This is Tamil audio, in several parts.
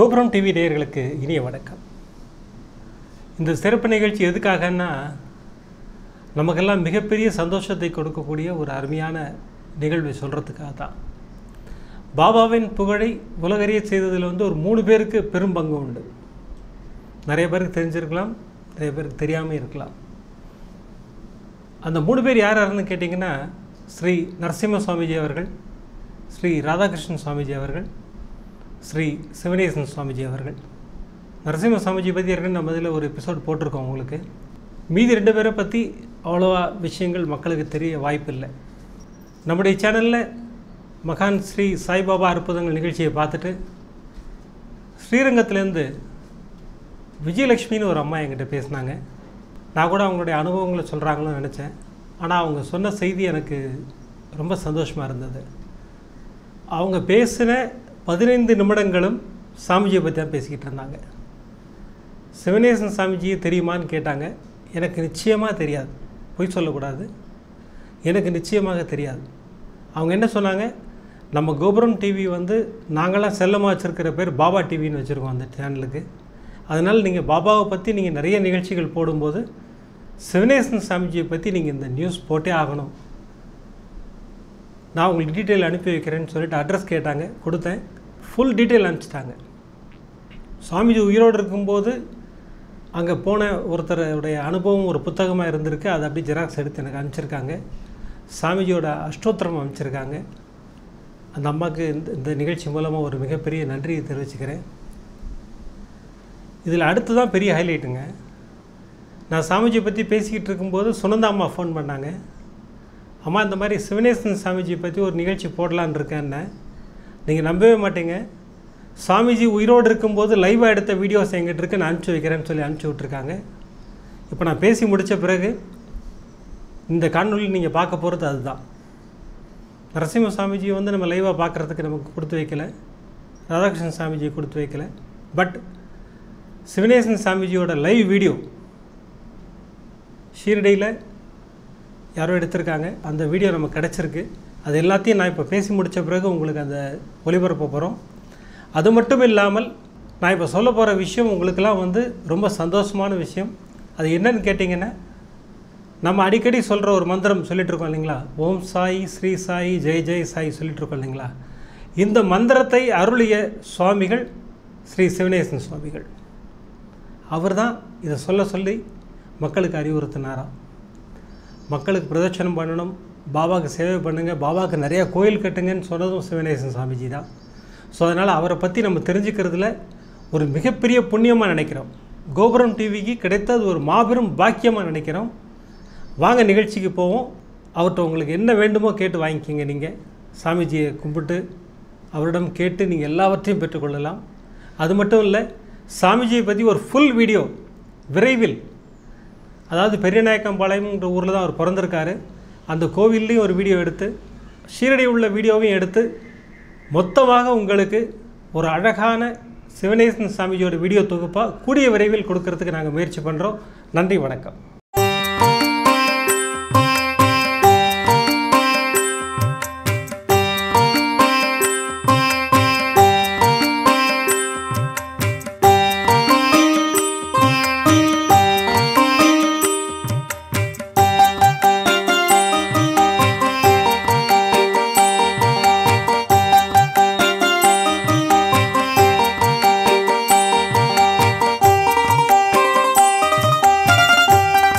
கோபுரம் டிவி நேயர்களுக்கு இனிய வணக்கம் இந்த சிறப்பு நிகழ்ச்சி எதுக்காகன்னா நமக்கெல்லாம் மிகப்பெரிய சந்தோஷத்தை கொடுக்கக்கூடிய ஒரு அருமையான நிகழ்வை சொல்கிறதுக்காக தான் பாபாவின் புகழை உலகறிய செய்ததில் வந்து ஒரு மூணு பேருக்கு பெரும் பங்கு உண்டு நிறைய பேருக்கு தெரிஞ்சிருக்கலாம் நிறைய பேருக்கு தெரியாமல் இருக்கலாம் அந்த மூணு பேர் யார் யாருன்னு கேட்டிங்கன்னா ஸ்ரீ நரசிம்ம சுவாமிஜி அவர்கள் ஸ்ரீ ராதாகிருஷ்ணன் சுவாமிஜி அவர்கள் ஸ்ரீ சிவனேசன் சுவாமிஜி அவர்கள் நரசிம்ம சுவாமிஜி பற்றி ஏற்கனவே நம்ம இதில் ஒரு எபிசோட் போட்டிருக்கோம் உங்களுக்கு மீதி ரெண்டு பேரை பற்றி அவ்வளோவா விஷயங்கள் மக்களுக்கு தெரிய வாய்ப்பில்லை நம்முடைய சேனலில் மகான் ஸ்ரீ சாய்பாபா அற்புதங்கள் நிகழ்ச்சியை பார்த்துட்டு ஸ்ரீரங்கத்துலேருந்து விஜயலட்சுமின்னு ஒரு அம்மா என்கிட்ட பேசினாங்க நான் கூட அவங்களுடைய அனுபவங்களை சொல்கிறாங்களோன்னு நினச்சேன் ஆனால் அவங்க சொன்ன செய்தி எனக்கு ரொம்ப சந்தோஷமாக இருந்தது அவங்க பேசின பதினைந்து நிமிடங்களும் சாமிஜியை பற்றி தான் பேசிக்கிட்டு இருந்தாங்க சிவனேசன் சாமிஜியை தெரியுமான்னு கேட்டாங்க எனக்கு நிச்சயமாக தெரியாது பொய் சொல்லக்கூடாது எனக்கு நிச்சயமாக தெரியாது அவங்க என்ன சொன்னாங்க நம்ம கோபுரம் டிவி வந்து நாங்களாம் செல்லமாக வச்சுருக்கிற பேர் பாபா டிவின்னு வச்சுருக்கோம் அந்த சேனலுக்கு அதனால் நீங்கள் பாபாவை பற்றி நீங்கள் நிறைய நிகழ்ச்சிகள் போடும்போது சிவனேசன் சாமிஜியை பற்றி நீங்கள் இந்த நியூஸ் போட்டே ஆகணும் நான் உங்களுக்கு டீட்டெயில் அனுப்பி வைக்கிறேன்னு சொல்லிட்டு அட்ரஸ் கேட்டாங்க கொடுத்தேன் ஃபுல் டீட்டெயில் அனுப்பிச்சிட்டாங்க சுவாமிஜி உயிரோடு இருக்கும்போது அங்கே போன ஒருத்தருடைய அனுபவம் ஒரு புத்தகமாக இருந்திருக்கு அதை அப்படியே ஜெராக்ஸ் எடுத்து எனக்கு அனுப்பிச்சிருக்காங்க சாமிஜியோட அஷ்டோத்திரம் அனுப்பிச்சிருக்காங்க அந்த அம்மாவுக்கு இந்த இந்த நிகழ்ச்சி மூலமாக ஒரு மிகப்பெரிய நன்றியை தெரிவிச்சுக்கிறேன் இதில் அடுத்து தான் பெரிய ஹைலைட்டுங்க நான் சாமிஜியை பற்றி பேசிக்கிட்டு இருக்கும்போது சுனந்தா அம்மா ஃபோன் பண்ணாங்க அம்மா இந்த மாதிரி சிவனேசன் சாமிஜியை பற்றி ஒரு நிகழ்ச்சி போடலான்னு இருக்கேன்னு நீங்கள் நம்பவே மாட்டீங்க சாமிஜி உயிரோடு இருக்கும்போது லைவாக எடுத்த வீடியோஸ் எங்கிட்ட இருக்கு நான் அனுப்பிச்சி வைக்கிறேன்னு சொல்லி அனுப்பிச்சி விட்ருக்காங்க இப்போ நான் பேசி முடித்த பிறகு இந்த காணொலி நீங்கள் பார்க்க போகிறது அதுதான் நரசிம்ம சாமிஜி வந்து நம்ம லைவாக பார்க்குறதுக்கு நமக்கு கொடுத்து வைக்கல ராதாகிருஷ்ணன் சாமிஜியை கொடுத்து வைக்கல பட் சிவனேசன் சாமிஜியோட லைவ் வீடியோ ஷீரடியில் யாரோ எடுத்திருக்காங்க அந்த வீடியோ நமக்கு கிடச்சிருக்கு அது எல்லாத்தையும் நான் இப்போ பேசி முடித்த பிறகு உங்களுக்கு அந்த ஒளிபரப்ப போகிறோம் அது மட்டும் இல்லாமல் நான் இப்போ சொல்ல போகிற விஷயம் உங்களுக்கெல்லாம் வந்து ரொம்ப சந்தோஷமான விஷயம் அது என்னன்னு கேட்டிங்கன்னா நம்ம அடிக்கடி சொல்கிற ஒரு மந்திரம் சொல்லிட்டு இருக்கோம் இல்லைங்களா ஓம் சாய் ஸ்ரீ சாய் ஜெய் ஜெய் சாய் சொல்லிட்டு இருக்கோம் இல்லைங்களா இந்த மந்திரத்தை அருளிய சுவாமிகள் ஸ்ரீ சிவனேசன் சுவாமிகள் அவர் தான் இதை சொல்ல சொல்லி மக்களுக்கு அறிவுறுத்தினாராம் மக்களுக்கு பிரதட்சணம் பண்ணணும் பாபாவுக்கு சேவை பண்ணுங்கள் பாபாவுக்கு நிறையா கோயில் கட்டுங்கன்னு சொன்னதும் சிவனேசன் சாமிஜி தான் ஸோ அதனால் அவரை பற்றி நம்ம தெரிஞ்சுக்கிறதுல ஒரு மிகப்பெரிய புண்ணியமாக நினைக்கிறோம் கோபுரம் டிவிக்கு கிடைத்தது ஒரு மாபெரும் பாக்கியமாக நினைக்கிறோம் வாங்க நிகழ்ச்சிக்கு போவோம் அவர்கிட்ட உங்களுக்கு என்ன வேண்டுமோ கேட்டு வாங்கிக்கிங்க நீங்கள் சாமிஜியை கும்பிட்டு அவரிடம் கேட்டு நீங்கள் எல்லாவற்றையும் பெற்றுக்கொள்ளலாம் அது மட்டும் இல்லை சாமிஜியை பற்றி ஒரு ஃபுல் வீடியோ விரைவில் அதாவது பெரியநாயக்கம்பாளையம்ன்ற ஊரில் தான் அவர் பிறந்திருக்காரு அந்த கோவில்லையும் ஒரு வீடியோ எடுத்து ஷீரடி உள்ள வீடியோவையும் எடுத்து மொத்தமாக உங்களுக்கு ஒரு அழகான சிவனேசன் சாமிஜியோட வீடியோ தொகுப்பாக கூடிய விரைவில் கொடுக்கறதுக்கு நாங்கள் முயற்சி பண்ணுறோம் நன்றி வணக்கம் Thank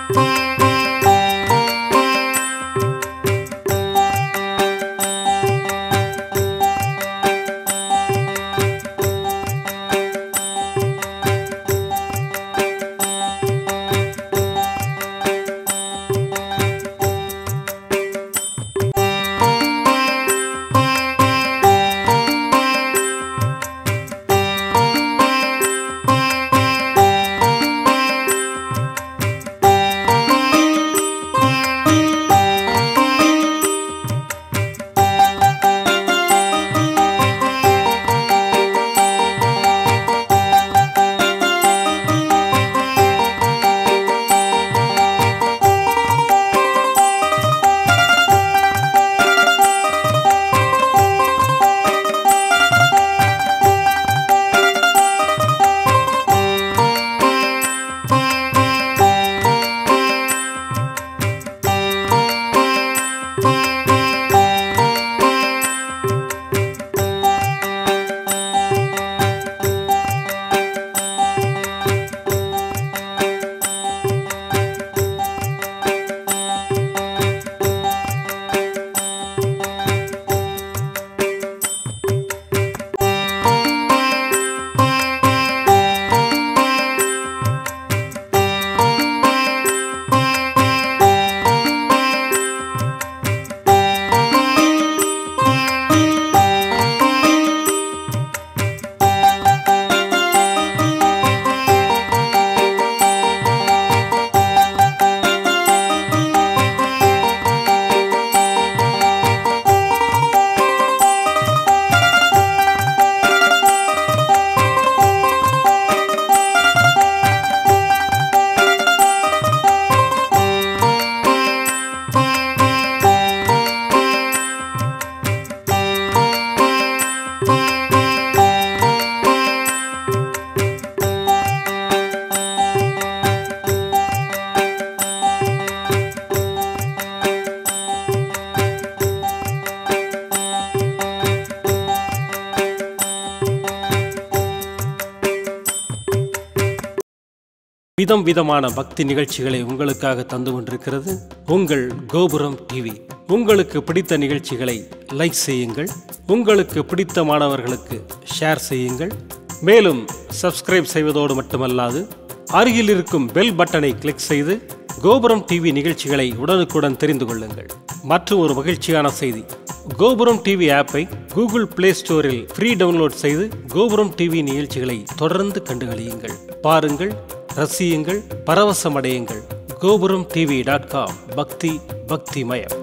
விதம் விதமான பக்தி நிகழ்ச்சிகளை உங்களுக்காக தந்து கொண்டிருக்கிறது உங்கள் கோபுரம் டிவி உங்களுக்கு பிடித்த நிகழ்ச்சிகளை லைக் செய்யுங்கள் உங்களுக்கு பிடித்த மாணவர்களுக்கு ஷேர் செய்யுங்கள் மேலும் சப்ஸ்கிரைப் செய்வதோடு மட்டுமல்லாது அருகில் இருக்கும் பெல் பட்டனை கிளிக் செய்து கோபுரம் டிவி நிகழ்ச்சிகளை உடனுக்குடன் தெரிந்து கொள்ளுங்கள் மற்றும் ஒரு மகிழ்ச்சியான செய்தி கோபுரம் டிவி ஆப்பை கூகுள் பிளே ஸ்டோரில் ஃப்ரீ டவுன்லோட் செய்து கோபுரம் டிவி நிகழ்ச்சிகளை தொடர்ந்து கண்டுகளியுங்கள் பாருங்கள் ரசியுங்கள் பரவசமடையுங்கள் கோபுரம் டிவி டாட் காம் பக்தி பக்திமயம்